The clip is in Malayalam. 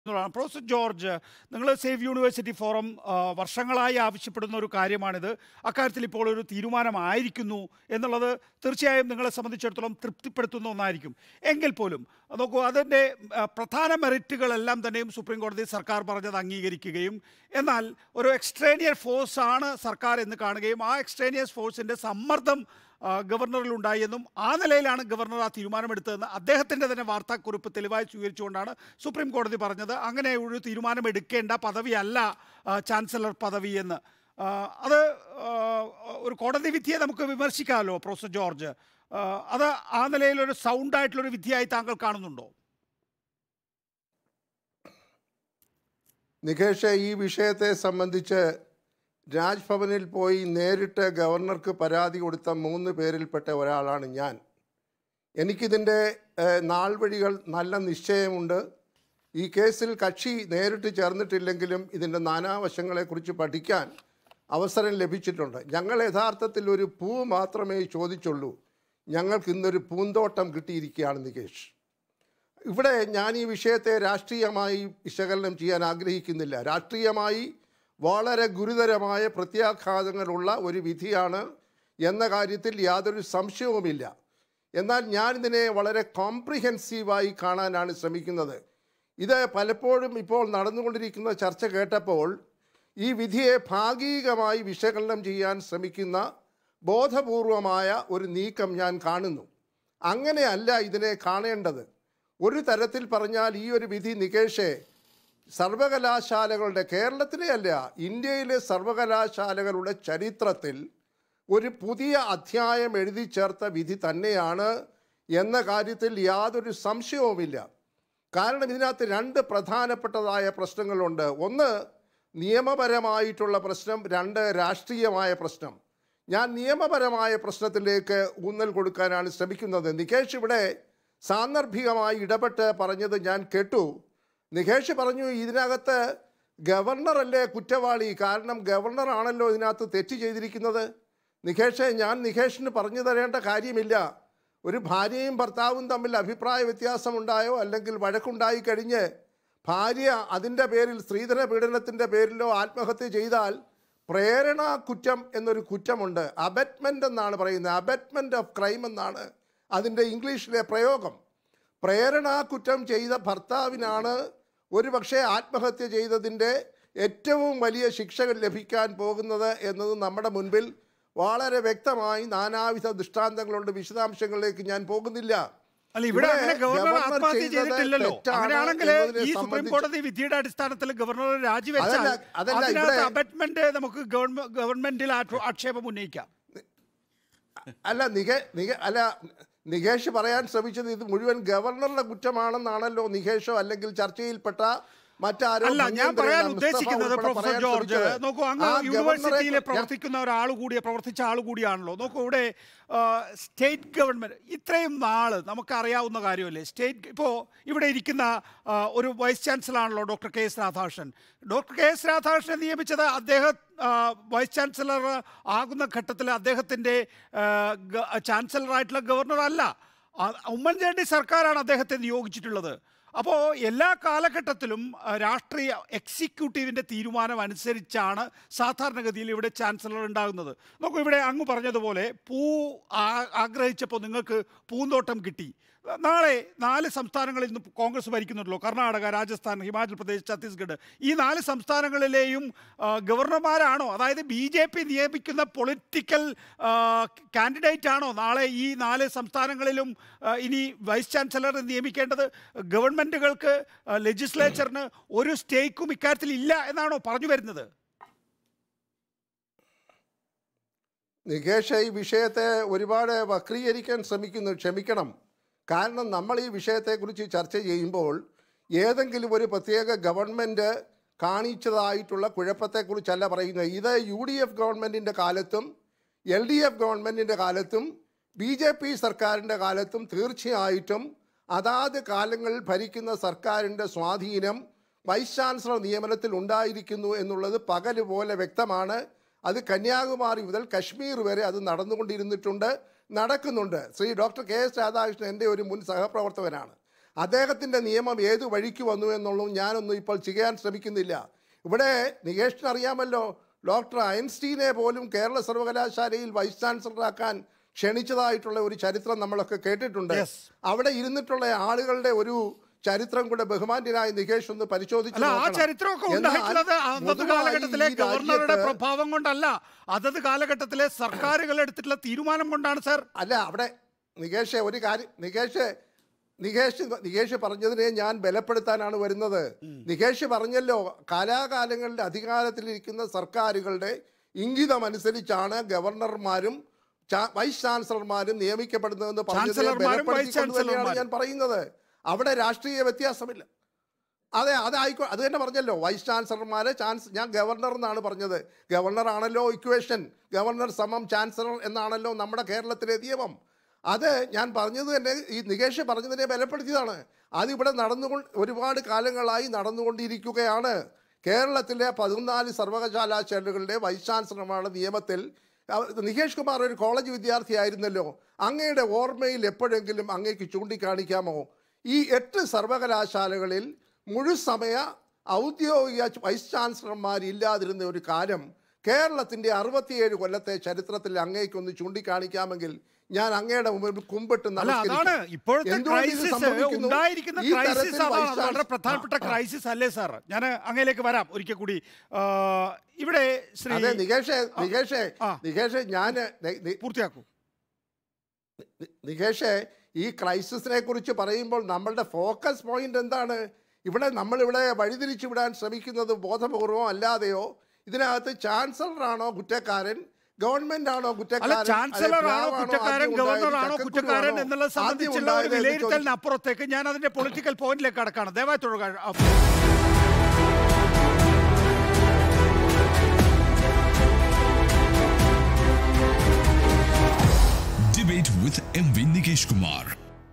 എന്നുള്ളതാണ് പ്രൊഫസർ ജോർജ് നിങ്ങൾ സേവ് യൂണിവേഴ്സിറ്റി ഫോറം ആ, വർഷങ്ങളായി ആവശ്യപ്പെടുന്ന ഒരു കാര്യമാണിത് അക്കാര്യത്തിൽ ഇപ്പോൾ ഒരു തീരുമാനമായിരിക്കുന്നു എന്നുള്ളത് തീർച്ചയായും നിങ്ങളെ സംബന്ധിച്ചിടത്തോളം തൃപ്തിപ്പെടുത്തുന്ന ഒന്നായിരിക്കും എങ്കിൽ പോലും നോക്കൂ അതിൻ്റെ ആ, പ്രധാന മെറിറ്റുകളെല്ലാം തന്നെയും സുപ്രീം കോടതി സർക്കാർ പറഞ്ഞത് അംഗീകരിക്കുകയും എന്നാൽ ഒരു എക്സ്ട്രേനിയർ ഫോഴ്സ് ആണ് സർക്കാർ എന്ന് കാണുകയും ആ എക്സ്ട്രേനിയസ് ഫോഴ്സിൻ്റെ സമ്മർദ്ദം ആ, ഗവർണറിലുണ്ടായി എന്നും ആ നിലയിലാണ് ഗവർണർ ആ തീരുമാനമെടുത്തതെന്ന് അദ്ദേഹത്തിൻ്റെ തന്നെ വാർത്താക്കുറിപ്പ് തെളിവായി സ്വീകരിച്ചുകൊണ്ടാണ് സുപ്രീം കോടതി പറഞ്ഞത് അങ്ങനെ ഒരു തീരുമാനം എടുക്കേണ്ട പദവിയല്ല ആ, ചാൻസലർ പദവി എന്ന് ആ, അത് ആ, ഒരു കോടതി വിധിയെ നമുക്ക് വിമർശിക്കാമല്ലോ പ്രൊഫസർ ജോർജ് ആ, അത് ആ നിലയിലൊരു സൗണ്ടായിട്ടുള്ളൊരു വിധിയായി താങ്കൾ കാണുന്നുണ്ടോ നികേഷ് ഈ വിഷയത്തെ സംബന്ധിച്ച് രാജ്ഭവനിൽ പോയി നേരിട്ട് ഗവർണർക്ക് പരാതി കൊടുത്ത മൂന്ന് പേരിൽപ്പെട്ട ഒരാളാണ് ഞാൻ എനിക്കിതിൻ്റെ ഏഹ്, നാൾ വഴികൾ നല്ല നിശ്ചയമുണ്ട് ഈ കേസിൽ കക്ഷി നേരിട്ട് ചേർന്നിട്ടില്ലെങ്കിലും ഇതിൻ്റെ നാനാവശങ്ങളെക്കുറിച്ച് പഠിക്കാൻ അവസരം ലഭിച്ചിട്ടുണ്ട് ഞങ്ങൾ യഥാർത്ഥത്തിൽ ഒരു പൂ മാത്രമേ ചോദിച്ചുള്ളൂ ഞങ്ങൾക്ക് ഇന്നൊരു പൂന്തോട്ടം കിട്ടിയിരിക്കുകയാണ് നികേഷ് ഇവിടെ ഞാൻ ഈ വിഷയത്തെ രാഷ്ട്രീയമായി വിശകലനം ചെയ്യാൻ ആഗ്രഹിക്കുന്നില്ല രാഷ്ട്രീയമായി വളരെ ഗുരുതരമായ പ്രത്യാഘാതങ്ങളുള്ള ഒരു വിധിയാണ് എന്ന കാര്യത്തിൽ യാതൊരു സംശയവുമില്ല എന്നാൽ ഞാനിതിനെ വളരെ കോംപ്രിഹെൻസീവായി കാണാനാണ് ശ്രമിക്കുന്നത് ഇത് പലപ്പോഴും ഇപ്പോൾ നടന്നുകൊണ്ടിരിക്കുന്ന ചർച്ച കേട്ടപ്പോൾ ഈ വിധിയെ ഭാഗികമായി വിശകലനം ചെയ്യാൻ ശ്രമിക്കുന്ന ബോധപൂർവമായ ഒരു നീക്കം ഞാൻ കാണുന്നു അങ്ങനെയല്ല ഇതിനെ കാണേണ്ടത് ഒരു തരത്തിൽ പറഞ്ഞാൽ ഈ ഒരു വിധി നികേഷെ സർവകലാശാലകളുടെ കേരളത്തിലെ അല്ല ഇന്ത്യയിലെ സർവകലാശാലകളുടെ ചരിത്രത്തിൽ ഒരു പുതിയ അധ്യായം എഴുതി ചേർത്ത വിധി തന്നെയാണ് എന്ന കാര്യത്തിൽ യാതൊരു സംശയവുമില്ല കാരണം ഇതിനകത്ത് രണ്ട് പ്രധാനപ്പെട്ടതായ പ്രശ്നങ്ങളുണ്ട് ഒന്ന് നിയമപരമായിട്ടുള്ള പ്രശ്നം രണ്ട് രാഷ്ട്രീയമായ പ്രശ്നം ഞാൻ നിയമപരമായ പ്രശ്നത്തിലേക്ക് ഊന്നൽ കൊടുക്കാനാണ് ശ്രമിക്കുന്നത് നികേഷ് ഇവിടെ സാന്ദർഭികമായി ഇടപെട്ട് പറഞ്ഞത് ഞാൻ കേട്ടു നികേഷ് പറഞ്ഞു ഇതിനകത്ത് ഗവർണറല്ലേ കുറ്റവാളി കാരണം ഗവർണറാണല്ലോ ഇതിനകത്ത് തെറ്റ് ചെയ്തിരിക്കുന്നത് നികേഷെ ഞാൻ നികേഷിന് പറഞ്ഞു തരേണ്ട കാര്യമില്ല ഒരു ഭാര്യയും ഭർത്താവും തമ്മിൽ അഭിപ്രായ വ്യത്യാസമുണ്ടായോ അല്ലെങ്കിൽ വഴക്കുണ്ടായി കഴിഞ്ഞ് ഭാര്യ അതിൻ്റെ പേരിൽ സ്ത്രീധന പീഡനത്തിൻ്റെ പേരിലോ ആത്മഹത്യ ചെയ്താൽ പ്രേരണ കുറ്റം എന്നൊരു കുറ്റമുണ്ട് അബറ്റ്മെൻ്റ് എന്നാണ് പറയുന്നത് അബറ്റ്മെൻ്റ് ഓഫ് ക്രൈം എന്നാണ് അതിൻ്റെ ഇംഗ്ലീഷിലെ പ്രയോഗം പ്രേരണാ കുറ്റം ചെയ്ത ഭർത്താവിനാണ് ഒരു പക്ഷേ ആത്മഹത്യ ചെയ്തതിൻ്റെ ഏറ്റവും വലിയ ശിക്ഷ ലഭിക്കാൻ പോകുന്നത് എന്നത് നമ്മുടെ മുൻപിൽ വളരെ വ്യക്തമായി നാനാവിധ ദൃഷ്ടാന്തങ്ങളുണ്ട് വിശദാംശങ്ങളിലേക്ക് ഞാൻ പോകുന്നില്ല അല്ല ഇവിടെ ഇവിടെ അങ്ങനെ ഗവർണർ ഗവർണർ ആത്മഹത്യ ചെയ്തത് ചെയ്തിട്ടില്ലല്ലോ തെറ്റാണ് അങ്ങനെയാണെങ്കിൽ എന്നതിനെ ഈ സുപ്രീം സംബന്ധിച്ച് കോടതി വിധിയുടെ അടിസ്ഥാനത്തിൽ ഗവർണർ രാജിവെച്ചാൽ അതല്ല, അതല്ല, അതിനകത്ത് ഇവിടെ- അബറ്റ്മെന്റ് നമുക്ക് ഗവൺമെ- ഗവൺമെന്റിൽ ആക്ഷ- ആക്ഷേപം ഉന്നയിക്കാം അല്ല നികേ നിക അല്ല നികേഷ് പറയാൻ ശ്രമിച്ചത് ഇത് മുഴുവൻ ഗവർണറുടെ കുറ്റമാണെന്നാണല്ലോ നികേഷോ അല്ലെങ്കിൽ ചർച്ചയിൽപ്പെട്ട മറ്റാരോ അല്ല ഞാൻ മഞ്ഞേന്ദ്രൻ, പറയാൻ മുസ്തഫ ഉദ്ദേശിക്കുന്നത് ഉൾപ്പെടെ പ്രൊഫസർ പറയാൻ ജോർജ് ശ്രമിച്ചത്. നോക്കൂ അങ്ങ് ആ യൂണിവേഴ്സിറ്റിയിൽ ഗവർണറെ- പ്രവർത്തിക്കുന്ന ഒരാൾ കൂടിയ പ്രവർത്തിച്ച ആൾ കൂടിയാണല്ലോ നോക്കൂ ഇവിടെ ആ, സ്റ്റേറ്റ് ഗവൺമെന്റ് ഇത്രയും നാള് നമുക്കറിയാവുന്ന കാര്യമല്ലേ സ്റ്റേറ്റ് ഇപ്പോൾ ഇവിടെ ഇരിക്കുന്ന ആ, ഒരു വൈസ് ചാൻസലറാണല്ലോ doctor K S Radhakrishnan doctor K S രാധാകൃഷ്ണനെ നിയമിച്ചത് അദ്ദേഹം ആ, വൈസ് ചാൻസലർ ആകുന്ന ഘട്ടത്തിൽ അദ്ദേഹത്തിൻ്റെ ആ, ഗ- ചാൻസലറായിട്ടുള്ള ഗവർണർ അല്ല ആ, ഉമ്മൻചാണ്ടി സർക്കാരാണ് അദ്ദേഹത്തെ നിയോഗിച്ചിട്ടുള്ളത് അപ്പോൾ എല്ലാ കാലഘട്ടത്തിലും ആ, രാഷ്ട്രീയ എക്സിക്യൂട്ടീവിൻ്റെ തീരുമാനം അനുസരിച്ചാണ് സാധാരണഗതിയിൽ ഇവിടെ ചാൻസലർ ഉണ്ടാകുന്നത് നോക്കൂ ഇവിടെ അങ്ങ് പറഞ്ഞതുപോലെ പൂ ആ- ആഗ്രഹിച്ചപ്പോൾ നിങ്ങൾക്ക് പൂന്തോട്ടം കിട്ടി നാളെ നാല് സംസ്ഥാനങ്ങളിൽ നിന്ന് കോൺഗ്രസ് ഭരിക്കുന്നുണ്ടല്ലോ കർണാടക രാജസ്ഥാൻ ഹിമാചൽ പ്രദേശ് ഛത്തീസ്ഗഡ് ഈ നാല് സംസ്ഥാനങ്ങളിലെയും ആ, ഗവർണർമാരാണോ അതായത് ബി ജെ പി നിയമിക്കുന്ന പൊളിറ്റിക്കൽ കാൻഡിഡേറ്റ് ആണോ നാളെ ഈ നാല് സംസ്ഥാനങ്ങളിലും ആ, ഇനി വൈസ് ചാൻസലർ നിയമിക്കേണ്ടത് ഗവൺമെൻറ്റുകൾക്ക് ലെജിസ്ലേച്ചറിന് ഒരു സ്റ്റേക്കും ഇക്കാര്യത്തിൽ ഇല്ല എന്നാണോ പറഞ്ഞു വരുന്നത് നികേഷ് ഈ വിഷയത്തെ ഒരുപാട് വക്രീകരിക്കാൻ ശ്രമിക്കുന്നു ക്ഷമിക്കണം കാരണം നമ്മൾ ഈ വിഷയത്തെക്കുറിച്ച് ചർച്ച ചെയ്യുമ്പോൾ ഏതെങ്കിലും ഒരു പ്രത്യേക ഗവൺമെൻറ് കാണിച്ചതായിട്ടുള്ള കുഴപ്പത്തെക്കുറിച്ചല്ല പറയുന്നത് ഇത് യു ഡി എഫ് ഗവൺമെൻറ്റിൻ്റെ കാലത്തും എൽ ഡി എഫ് ഗവൺമെൻറ്റിൻ്റെ കാലത്തും ബി ജെ പി സർക്കാരിൻ്റെ കാലത്തും തീർച്ചയായിട്ടും അതാത് കാലങ്ങളിൽ ഭരിക്കുന്ന സർക്കാരിൻ്റെ സ്വാധീനം വൈസ് ചാൻസലർ നിയമനത്തിൽ ഉണ്ടായിരിക്കുന്നു എന്നുള്ളത് പകല് പോലെ വ്യക്തമാണ് അത് കന്യാകുമാരി മുതൽ കശ്മീർ വരെ അത് നടന്നുകൊണ്ടിരുന്നിട്ടുണ്ട് നടക്കുന്നുണ്ട് Shri doctor K S Radhakrishnan എൻ്റെ ഒരു മുൻ സഹപ്രവർത്തകനാണ് അദ്ദേഹത്തിൻ്റെ നിയമം ഏത് വഴിക്ക് വന്നു എന്നുള്ളതും ഞാനൊന്നും ഇപ്പോൾ ചെയ്യാൻ ശ്രമിക്കുന്നില്ല ഇവിടെ നികേഷിന് അറിയാമല്ലോ ഡോക്ടർ ഐൻസ്റ്റീനെ പോലും കേരള സർവകലാശാലയിൽ വൈസ് ചാൻസലറാക്കാൻ ക്ഷണിച്ചതായിട്ടുള്ള ഒരു ചരിത്രം നമ്മളൊക്കെ കേട്ടിട്ടുണ്ട് Yes. അവിടെ ഇരുന്നിട്ടുള്ള ആളുകളുടെ ഒരു ചരിത്രം കൂടെ ബഹുമാന്യനായ നികേഷ് ഒന്ന് പരിശോധിച്ചു അല്ല ആ നോക്കണം. ചരിത്രമൊക്കെ എന്നാൽ ഉണ്ടായിട്ടുള്ളത് അന്നത്തെ പൊതുവായി കാലഘട്ടത്തിലെ ഈ ഗവർണറുടെ രാജ്യത്ത് പ്രഭാവം കൊണ്ടല്ല അതത് കാലഘട്ടത്തിലെ സർക്കാരുകൾ എടുത്തിട്ടുള്ള തീരുമാനം കൊണ്ടാണ് സാർ അല്ല അവിടെ നികേഷ് ഒരു കാര്യം നികേഷ് നികേഷ് നികേഷ് പറഞ്ഞതിനെ ഞാൻ ബലപ്പെടുത്താനാണ് വരുന്നത് നികേഷ് പറഞ്ഞല്ലോ കാലാകാലങ്ങളിൽ അധികാരത്തിലിരിക്കുന്ന സർക്കാരുകളുടെ ഇംഗിതമനുസരിച്ചാണ് ഗവർണർമാരും ചാ- വൈസ് ചാൻസലർമാരും നിയമിക്കപ്പെടുന്നതെന്ന് പറഞ്ഞതിനെ ചാൻസലർമാരും വൈസ് ബലപ്പെടുത്തിക്കൊണ്ട് തന്നെയാണ് ചാൻസലർമാരും. ഞാൻ പറയുന്നത് അവിടെ രാഷ്ട്രീയ വ്യത്യാസമില്ല അതെ അതായിക്കോ അത് തന്നെ പറഞ്ഞല്ലോ വൈസ് ചാൻസലർമാരെ ചാൻസ് ഞാൻ ഗവർണർ എന്നാണ് പറഞ്ഞത് ഗവർണർ ആണല്ലോ ഇക്വേഷൻ ഗവർണർ സമം ചാൻസലർ എന്നാണല്ലോ നമ്മുടെ കേരളത്തിലെ നിയമം അത് ഞാൻ പറഞ്ഞത് തന്നെ ഈ നികേഷ് പറഞ്ഞതിനെ ബലപ്പെടുത്തിയതാണ് അതിവിടെ നടന്നുകൊണ്ട് ഒരുപാട് കാലങ്ങളായി നടന്നുകൊണ്ടിരിക്കുകയാണ് കേരളത്തിലെ പതിനാല് സർവകലാശാലകളുടെ വൈസ് ചാൻസലർമാരുടെ നിയമത്തിൽ അവ- നികേഷ് കുമാർ ഒരു കോളേജ് വിദ്യാർത്ഥിയായിരുന്നല്ലോ അങ്ങയുടെ ഓർമ്മയിൽ എപ്പോഴെങ്കിലും അങ്ങേക്ക് ചൂണ്ടിക്കാണിക്കാമോ ഈ എട്ട് സർവകലാശാലകളിൽ മുഴുസമയ ഔദ്യോഗിക വൈസ് ചാൻസലർമാരില്ലാതിരുന്ന ഒരു കാലം കേരളത്തിൻ്റെ അറുപത്തിയേഴ് കൊല്ലത്തെ ചരിത്രത്തിൽ അങ്ങേക്കൊന്ന് ചൂണ്ടിക്കാണിക്കാമെങ്കിൽ ഞാൻ അങ്ങയുടെ മുമ്പിൽ കുമ്പിട്ട് അല്ല നമസ്കരിക്കാം. അതാണ് ഇപ്പോഴത്തെ എന്തുകൊണ്ട് ഇത് ക്രൈസിസ് സംഭവിക്കുന്നു? ഉണ്ടായിരിക്കുന്ന ഈ ക്രൈസിസ് തരത്തിൽ അതാണ് വൈസ് അത് വളരെ ചാൻസ്- പ്രധാനപ്പെട്ട ആ, ആ. ക്രൈസിസ് അല്ലേ സാർ ഞാൻ അങ്ങയിലേക്ക് വരാം ഒരിക്കൽ കൂടി ആ, ഇവിടെ ശ്രീ അതെ നികേഷേ നികേഷേ ആ. നികേഷേ ഞാൻ പൂർത്തിയാക്കൂ നികേഷേ ഈ ക്രൈസിസിനെ കുറിച്ച് പറയുമ്പോൾ നമ്മളുടെ ഫോക്കസ് പോയിന്റ് എന്താണ് ഇവിടെ നമ്മളിവിടെ വഴിതിരിച്ചു വിടാൻ ശ്രമിക്കുന്നത് ബോധപൂർവം അല്ലാതെയോ ഇതിനകത്ത് ചാൻസലർ ആണോ കുറ്റക്കാരൻ ഗവൺമെന്റ് ആണോ അല്ല കുറ്റക്കാരൻ ചാൻസലർ അല്ലെ ആണോ പ്ലാവാണോ കുറ്റക്കാരൻ ആദ്യം ഗവർണർ ഉണ്ടായത്, ആണോ ചക്കക്കുരു കുറ്റക്കാരൻ ആണോ എന്നുള്ളത് ആദ്യം സംബന്ധിച്ചുള്ള ഒരു ഉണ്ടായത് എന്ന് വിലയിരുത്തലിന് ചോദിച്ചു. അപ്പുറത്തേക്ക് ഞാൻ അതിന്റെ പൊളിറ്റിക്കൽ പോയിന്റിലേക്ക് കടക്കാണ് ദയവായി തുടരുക ആ, Debate with MV Nikesh Kumar.